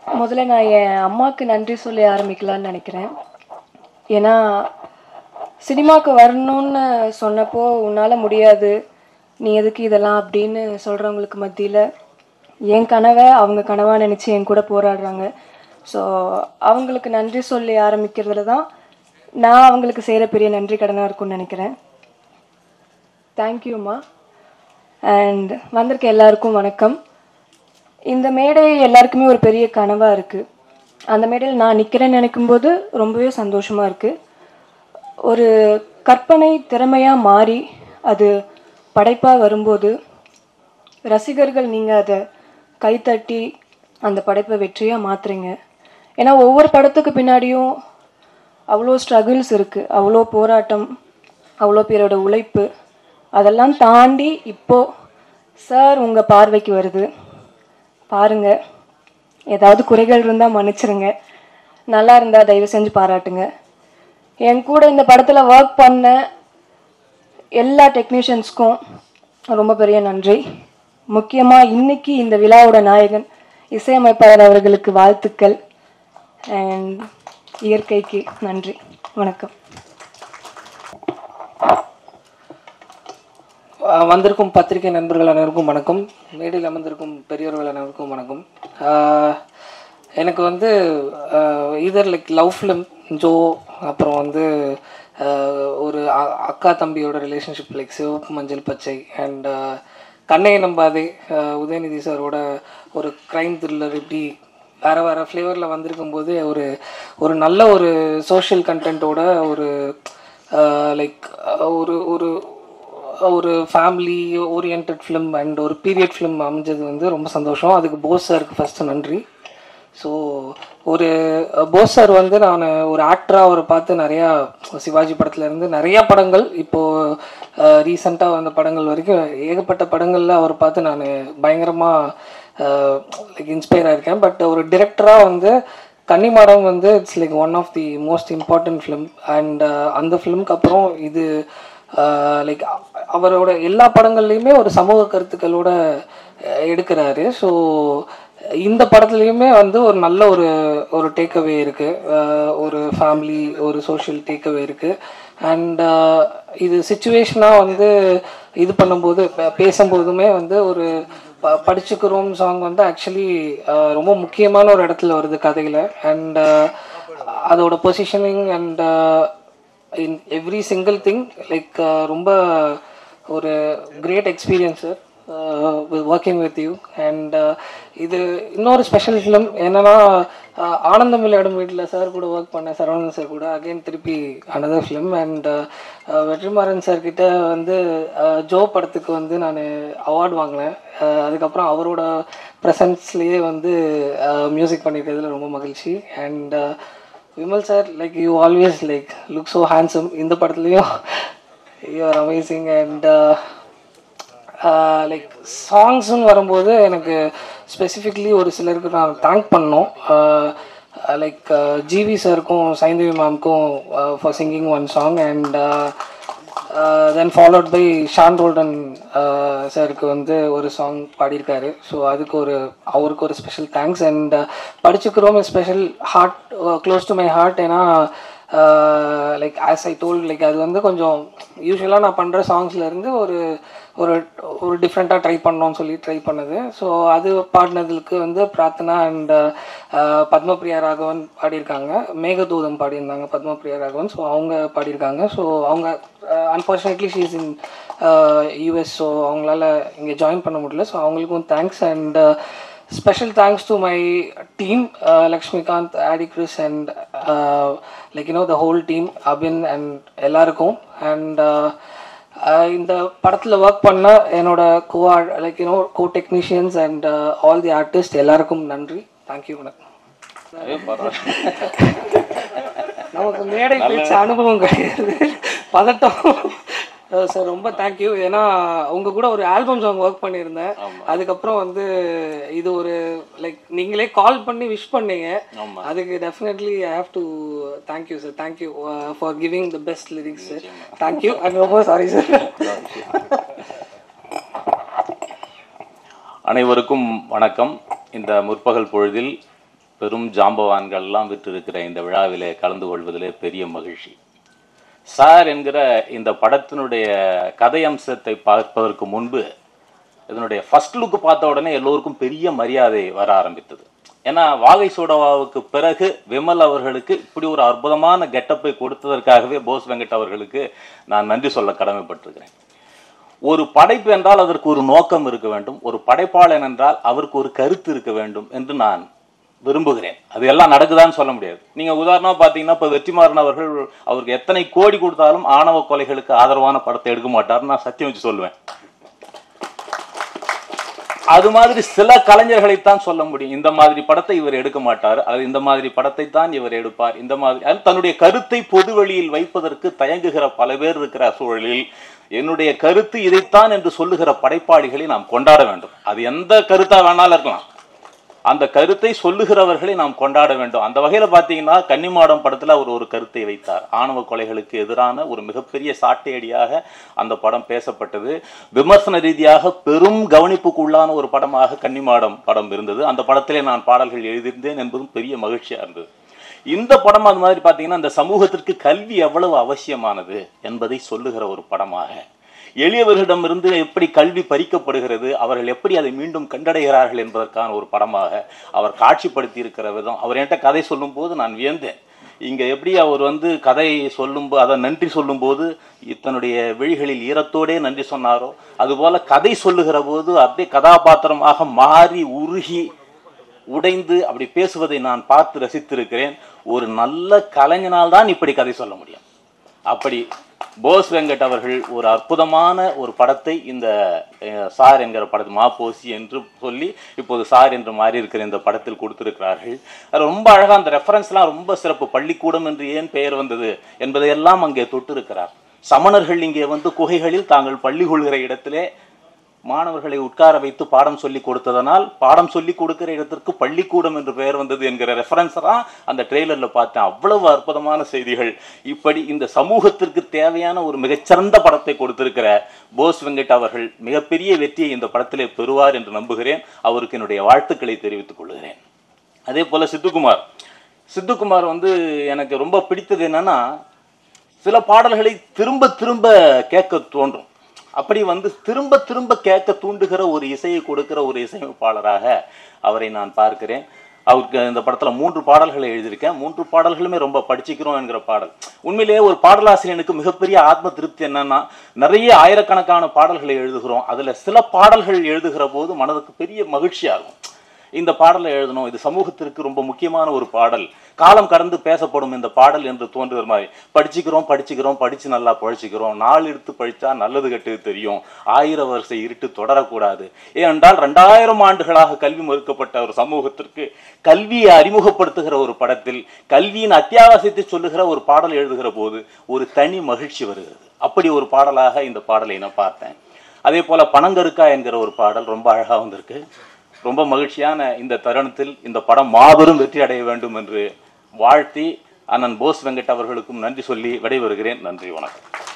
முதல்ல நான் என் அம்மாவுக்கு நன்றி சொல்லி ஆரம்பிக்கலாம்னு நினைக்கிறேன் ஏன்னா சினிமாவுக்கு வரணும்னு சொன்னப்போ உன்னால் முடியாது நீ எதுக்கு இதெல்லாம் அப்படின்னு சொல்கிறவங்களுக்கு மத்தியில் என் கனவை அவங்க கனவாக நினச்சி என் கூட போராடுறாங்க ஸோ அவங்களுக்கு நன்றி சொல்லி ஆரம்பிக்கிறதுல தான் நான் அவங்களுக்கு செய்கிற பெரிய நன்றி கடனாக இருக்கும்னு நினைக்கிறேன் தேங்க்யூம்மா அண்ட் வந்திருக்க எல்லாருக்கும் வணக்கம் இந்த மேடை எல்லாருக்குமே ஒரு பெரிய கனவாக இருக்குது அந்த மேடையில் நான் நிற்கிறேன்னு நினைக்கும்போது ரொம்பவே சந்தோஷமாக இருக்குது ஒரு கற்பனை திறமையாக மாறி அது படைப்பாக வரும்போது ரசிகர்கள் நீங்கள் அதை கைத்தட்டி அந்த படைப்பை வெற்றியாக மாற்றுறீங்க ஏன்னா ஒவ்வொரு படத்துக்கு பின்னாடியும் அவ்வளோ ஸ்ட்ரகிள்ஸ் இருக்குது அவ்வளோ போராட்டம் அவ்வளோ பேரோட உழைப்பு அதெல்லாம் தாண்டி இப்போது சார் உங்கள் பார்வைக்கு வருது பாருங்க ஏதாவது குறைகள் இருந்தால் மன்னிச்சிருங்க நல்லா இருந்தால் தயவு செஞ்சு பாராட்டுங்க என் கூட இந்த படத்தில் ஒர்க் பண்ண எல்லா டெக்னீஷியன்ஸ்க்கும் ரொம்ப பெரிய நன்றி முக்கியமாக இன்னைக்கு இந்த விழாவோட நாயகன் இசையமைப்பாளர் அவர்களுக்கு வாழ்த்துக்கள் அண்ட் இயற்கைக்கு நன்றி வணக்கம் அஹ் வந்திருக்கும் பத்திரிகை நண்பர்கள் அனைவருக்கும் வணக்கம் மேடையில் அமர்ந்திருக்கும் பெரியவர்கள் அனைவருக்கும் வணக்கம் அஹ் எனக்கு வந்து இதர் லைக் லவ் ஃபிலிம் ஜோ அப்புறம் வந்து அஹ் ஒரு அ- அக்கா தம்பியோட ரிலேஷன்ஷிப் லைக் சிவப்பு மஞ்சள் பச்சை அண்ட் கண்ணையை நம்பாதே அஹ் உதயநிதி சாரோட ஒரு க்ரைம் த்ரில்லர் இப்படி வேறு வேறு ஃப்ளேவரில் வந்திருக்கும் போது ஒரு ஒரு நல்ல ஒரு சோஷியல் கண்டென்ட்டோட ஒரு லைக் ஒரு ஒரு ஒரு ஃபேமிலி ஓரியன்ட் ஃபிலிம் அண்ட் ஒரு பீரியட் ஃபிலிம் அமைஞ்சது வந்து ரொம்ப சந்தோஷம் அதுக்கு போஸ் சாருக்கு ஃபஸ்ட்டு நன்றி ஸோ ஒரு அஹ், போஸ் சார் வந்து நான் ஒரு ஆக்டராக அவரை பார்த்து நிறையா சிவாஜி படத்துல இருந்து நிறையா படங்கள் இப்போது ரீசெண்டாக வந்த படங்கள் வரைக்கும் ஏகப்பட்ட படங்களில் அவரை பார்த்து நான் பயங்கரமாக லைக் இன்ஸ்பயர் ஆயிருக்கேன் பட் ஒரு டிரெக்டராக வந்து கன்னிமாடம் வந்து it's like one of the most important film and அந்த ஃபிலிம்க்கு அப்புறம் இது லைக் அவரோட எல்லா படங்கள்லையுமே ஒரு சமூக கருத்துக்களோட அஹ், எடுக்கிறாரு ஸோ இந்த படத்துலையுமே வந்து ஒரு நல்ல ஒரு ஒரு டேக்அவே இருக்குது ஒரு ஃபேமிலி ஒரு சோஷியல் டேக்அவே இருக்குது அண்ட் இது சுச்சுவேஷனாக வந்து இது பண்ணும்போது ப- பேசும்போதுமே வந்து ஒரு ப படிச்சுக்கிறோம் சாங் வந்து ஆக்சுவலி ரொம்ப முக்கியமான ஒரு இடத்துல வருது கதையில் அண்ட் அதோட positioning and in every single thing like ரொம்ப ஒரு great experience sir working with you and இது இன்னொரு ஸ்பெஷல் ஃபிலிம் என்னன்னா uh, ஆனந்தம் விளையாடும் வீட்டில் சார் கூட ஒர்க் பண்ணேன் சரவணன் சார் கூட அகைன் திருப்பி another film and Vetrimaaran sir கிட்ட வந்து uh, ஜோ படத்துக்கு வந்து நான் அவார்ட் வாங்கினேன் Uh, அதுக்கப்புறம் அவரோட ப்ரெசன்ஸ்லேயே வந்து மியூசிக் பண்ணியிருக்கிறதுல ரொம்ப மகிழ்ச்சி and Vimal sir like you always like look so handsome இந்த படத்துலையும் you are amazing and like சாங்ஸ்னு வரும்போது எனக்கு ஸ்பெசிஃபிக்லி ஒரு சிலருக்கு நான் தேங்க் பண்ணோம் லைக் ஜிவி சாருக்கும் சைந்தவி மேம்க்கும் for singing one song and then followed by Sean Roldan சாருக்கு வந்து ஒரு சாங் பாடியிருக்காரு ஸோ அதுக்கு ஒரு அவருக்கு ஒரு ஸ்பெஷல் தேங்க்ஸ் அண்ட் படிச்சுக்கிறோம் special heart close to my heart ஏன்னா like as I told like அது வந்து கொஞ்சம் யூஸ்வலாக நான் பண்ணுற சாங்ஸ்லேருந்து ஒரு ஒரு ஒரு டிஃப்ரெண்ட்டாக ட்ரை பண்ணோம்னு சொல்லி ட்ரை பண்ணது ஸோ அது பாடினதுக்கு வந்து பிரார்த்தனா அண்ட் பத்மபிரியா ராகவன் பாடியிருக்காங்க மேகதூதம் பாடியிருந்தாங்க பத்மபிரியா ராகவன் ஸோ அவங்க பாடியிருக்காங்க ஸோ அவங்க unfortunately she's in US so அவங்களால இங்கே ஜாயின் பண்ண முடியல ஸோ அவங்களுக்கும் thanks and special thanks to my team Lakshmikanth Aadi Chris and like you know the whole team Abin and எல்லாருக்கும் அண்ட் இந்த படத்தில் ஒர்க் பண்ண என்னோட co like you know co technicians and all the artist எல்லாருக்கும் நன்றி தேங்க்யூ வணக்கம் நமக்கு மேடை பேச்சு அனுபவம் கிடையாது பதட்டம் சார் ரொம்ப தேங்க்யூ ஏன்னா உங்க கூட ஒரு ஆல்பம் சாங் ஒர்க் பண்ணியிருந்தேன் அதுக்கப்புறம் வந்து இது ஒரு லைக் நீங்களே கால் பண்ணி விஷ் பண்ணீங்க அதுக்கு definitely I have to thank you sir thank you for giving the best lyrics sir thank you and ரொம்ப சாரி சார் அனைவருக்கும் வணக்கம் இந்த முற்பகல் பொழுதில் பெரும் ஜாம்பவான்கள் எல்லாம் விற்றிருக்கிற இந்த விழாவிலே கலந்து கொள்வதிலே பெரிய மகிழ்ச்சி சார் என்கிற இந்த படத்தினுடைய கதை அம்சத்தை பார்ப்பதற்கு முன்பு இதனுடைய ஃபர்ஸ்ட் லுக் பார்த்த உடனே எல்லோருக்கும் பெரிய மரியாதை வர ஆரம்பித்தது ஏன்னா வாகை சோடவாவுக்கு பிறகு விமல் அவர்களுக்கு இப்படி ஒரு அற்புதமான கெட்டப்பை கொடுத்ததற்காகவே போஸ் வெங்கட் அவர்களுக்கு நான் நன்றி சொல்ல கடமைப்பட்டிருக்கிறேன் ஒரு படைப்பு என்றால் அதற்கு ஒரு நோக்கம் இருக்க வேண்டும் ஒரு படைப்பாளன் என்றால் அவருக்கு ஒரு கருத்து இருக்க வேண்டும் என்று நான் விரும்புகிறேன் அது எல்லாம் நடக்குதான்னு சொல்ல முடியாது நீங்க உதாரணமா பாத்தீங்கன்னா இப்ப வெற்றிமாறன் அவர்கள் அவருக்கு எத்தனை கோடி கொடுத்தாலும் ஆணவ கொலைகளுக்கு ஆதரவான படத்தை எடுக்க மாட்டார்னு நான் சத்தியம் வச்சு சொல்லுவேன் அது மாதிரி சில கலைஞர்களைத்தான் சொல்ல முடியும் இந்த மாதிரி படத்தை இவர் எடுக்க மாட்டார் அது இந்த மாதிரி படத்தை தான் இவர் எடுப்பார் இந்த மாதிரி அது தன்னுடைய கருத்தை பொது வெளியில் வைப்பதற்கு தயங்குகிற பல பேர் இருக்கிற சூழலில் என்னுடைய கருத்து இதைத்தான் என்று சொல்லுகிற படைப்பாளிகளை நாம் கொண்டாட வேண்டும் அது எந்த கருத்தா வேணாலும் இருக்கலாம் அந்த கருத்தை சொல்லுகிறவர்களை நாம் கொண்டாட வேண்டும் அந்த வகையில பாத்தீங்கன்னா கன்னிமாடம் படத்துல அவர் ஒரு கருத்தை வைத்தார் ஆணவ கொலைகளுக்கு எதிரான ஒரு மிகப்பெரிய சாட்டையடியாக அந்த படம் பேசப்பட்டது விமர்சன ரீதியாக பெரும் கவனிப்புக்குள்ளான ஒரு படமாக கன்னிமாடம் படம் இருந்தது அந்த படத்திலே நான் பாடல்கள் எழுதியிருந்தேன் என்பதும் பெரிய மகிழ்ச்சியா இருந்தது இந்த படம் அது மாதிரி பாத்தீங்கன்னா இந்த சமூகத்திற்கு கல்வி எவ்வளவு அவசியமானது என்பதை சொல்லுகிற ஒரு படமாக எளியவர்களிடமிருந்து எப்படி கல்வி பறிக்கப்படுகிறது அவர்கள் எப்படி அதை மீண்டும் கண்டடைகிறார்கள் என்பதற்கான ஒரு படமாக அவர் காட்சிப்படுத்தி இருக்கிற விதம் அவர் என்கிட்ட கதை சொல்லும்போது நான் வியந்தேன் இங்க எப்படி அவர் வந்து கதை சொல்லும்போது அதை நன்றி சொல்லும்போது தன்னுடைய விழிகளில் ஈரத்தோடே நன்றி சொன்னாரோ அதுபோல கதை சொல்லுகிற போது அப்படியே கதாபாத்திரமாக மாறி உருகி உடைந்து அப்படி பேசுவதை நான் பார்த்து ரசித்திருக்கிறேன் ஒரு நல்ல கலைஞனால் தான் இப்படி கதை சொல்ல முடியும் அப்படி போஸ் வெங்கட் அவர்கள் ஒரு அற்புதமான ஒரு படத்தை இந்த அஹ், சார் என்கிற படத்து மாப்போசி என்று சொல்லி இப்போது சார் என்று மாறி இருக்கிற இந்த படத்தில் கொடுத்திருக்கிறார்கள் அது ரொம்ப அழகா அந்த ரெஃபரன்ஸ்லாம் ரொம்ப சிறப்பு பள்ளிக்கூடம் என்று ஏன் பெயர் வந்தது என்பதையெல்லாம் அங்கே தொட்டிருக்கிறார் சமணர்கள் இங்கே வந்து குகைகளில் தாங்கள் பள்ளி கொள்கிற இடத்திலே மாணவர்களை உட்கார வைத்து பாடம் சொல்லி கொடுத்ததனால் பாடம் சொல்லி கொடுக்கிற இடத்திற்கு பள்ளிக்கூடம் என்று பெயர் வந்தது என்கிற ரெஃபரன்ஸ் தான் அந்த ட்ரெய்லர்ல பார்த்தேன் அவ்வளவு அற்புதமான செய்திகள் இப்படி இந்த சமூகத்திற்கு தேவையான ஒரு மிகச்சிறந்த படத்தை கொடுத்திருக்கிற போஸ் வெங்கட் அவர்கள் மிகப்பெரிய வெற்றியை இந்த படத்திலே பெறுவார் என்று நம்புகிறேன் அவருக்கு என்னுடைய வாழ்த்துக்களை தெரிவித்துக் கொள்கிறேன் அதே போல சித்துக்குமார் சித்துக்குமார் வந்து எனக்கு ரொம்ப பிடித்தது என்னன்னா சில பாடல்களை திரும்ப திரும்ப கேட்க தோன்றும் அப்படி வந்து திரும்ப திரும்ப கேட்க தூண்டுகிற ஒரு இசையை கொடுக்கிற ஒரு இசையமைப்பாளராக அவரை நான் பார்க்கிறேன் அவருக்கு இந்த படத்துல மூன்று பாடல்களை எழுதியிருக்கேன் மூன்று பாடல்களுமே ரொம்ப படிச்சுக்கிறோம் என்கிற பாடல் உண்மையிலேயே ஒரு பாடலாசிரியனுக்கு மிகப்பெரிய ஆத்ம திருப்தி என்னன்னா நிறைய ஆயிரக்கணக்கான பாடல்களை எழுதுகிறோம் அதுல சில பாடல்கள் எழுதுகிற போது மனதுக்கு பெரிய மகிழ்ச்சியாகும் இந்த பாடலை எழுதணும் இது சமூகத்திற்கு ரொம்ப முக்கியமான ஒரு பாடல் காலம் கடந்து பேசப்படும் இந்த பாடல் என்று தோன்றுகிற மாதிரி படிச்சுக்கிறோம் படிச்சுக்கிறோம் படிச்சு நல்லா பழிச்சுக்கிறோம் நாள் எடுத்து பழிச்சா நல்லது கெட்டது தெரியும் ஆயிரம் வருஷ இருட்டு தொடரக்கூடாது ஏனென்றால் ரெண்டாயிரம் ஆண்டுகளாக கல்வி மறுக்கப்பட்ட ஒரு சமூகத்திற்கு கல்வியை அறிமுகப்படுத்துகிற ஒரு படத்தில் கல்வியின் அத்தியாவசியத்தை சொல்லுகிற ஒரு பாடல் எழுதுகிற போது ஒரு தனி மகிழ்ச்சி வருகிறது அப்படி ஒரு பாடலாக இந்த பாடலை நான் பார்த்தேன் அதே போல பனங்கருக்கா என்கிற ஒரு பாடல் ரொம்ப அழகா வந்திருக்கு ரொம்ப மகிழ்ச்சியான இந்த தருணத்தில் இந்த படம் மாபெரும் வெற்றி அடைய வேண்டும் என்று வாழ்த்தி அண்ணன் போஸ் வெங்கட் அவர்களுக்கும் நன்றி சொல்லி விடைபெறுகிறேன் நன்றி வணக்கம்